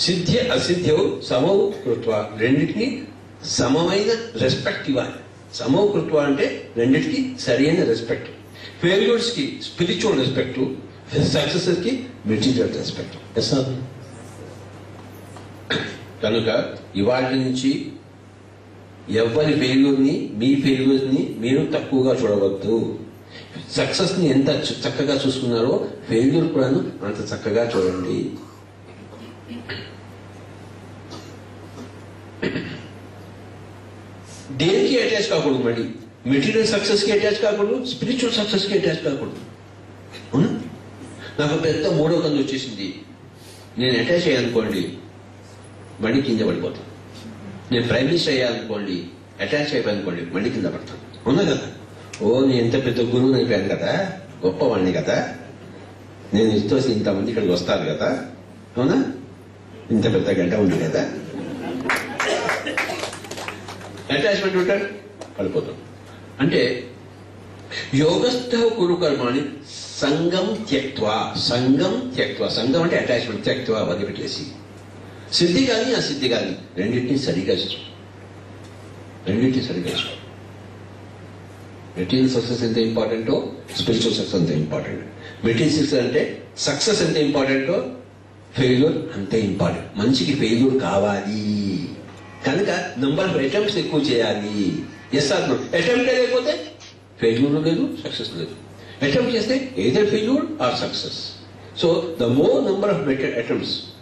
సిద్ధి అసిద్ధ్యవు సమౌ కృత్వ రెండింటికి సమమైన రెస్పెక్ట్ ఇవ్వాలి సమౌ కృత్వ అంటే రెండింటికి సరైన రెస్పెక్ట్ ఫెయిల్యూర్స్ కి స్పిరిచువల్ రెస్పెక్ట్ సక్సెసెస్ కి మెటీరియల్ రెస్పెక్ట్ ఎస్ కనుక ఇవాళ నుంచి ఎవరి ఫెయిల్యూర్ ని మీ ఫెయిల్యూర్ ని మీరు తక్కువగా చూడవద్దు సక్సెస్ ని ఎంత చ- చక్కగా చూసుకున్నారో ఫెయిల్యూర్ కూడా అంత చక్కగా చూడండి దేనికి అటాచ్ కాకూడదు మళ్ళీ మెటీరియల్ సక్సెస్ కి అటాచ్ కాకూడదు స్పిరిచువల్ సక్సెస్ కి అటాచ్ కాకూడదు అవునా నాకు పెద్ద మూడో కంది వచ్చేసింది నేను అటాచ్ అయ్యానుకోండి మళ్ళీ కింద పడిపోతాను నేను ప్రైమ్ మినిస్టర్ అయ్యానుకోండి అటాచ్ అయిపోయానుకోండి మళ్ళీ కింద పడతాను అవునా కదా ఓ నేను ఎంత పెద్ద గురువుని అయిపోయాను కదా గొప్పవాడిని కదా నేను ఇస్తోసి ఇంతమంది ఇక్కడికి వస్తారు కదా అవునా ఇంత పెద్ద గంట ఉంది కదా అటాచ్మెంట్ ఉంటాడు పడిపోతాం అంటే యోగస్థ కురు కర్మాని సంగం త్యక్వా సంగం త్యక్వా సంగం అంటే అటాచ్మెంట్ త్యక్వా వదిలిపెట్టేసి సిద్ధి కానీ అసిద్ధి కానీ రెండింటిని సరిగా చూసుకో రెండింటిని సరిగా చూసుకో మెటీరియల్ సక్సెస్ ఎంత ఇంపార్టెంటో స్పిరిచువల్ సక్సెస్ ఎంత ఇంపార్టెంట్ మెటీరియల్ సక్సెస్ అంటే సక్సెస్ ఎంత ఇంపార్టెంటో ఫెయిల్యూర్ అంతే ఇంపార్టెంట్ మనిషికి ఫెయిల్యూర్ కావాలి కనుక నంబర్ ఆఫ్ అటెంప్ట్స్ ఎక్కువ చేయాలి ఎస్ ఆర్ అటెంప్ట్ లేకపోతే ఫెయిల్యూర్ లేదు సక్సెస్ లేదు అటెంప్ట్ చేస్తే either failure or success so the more number of attempts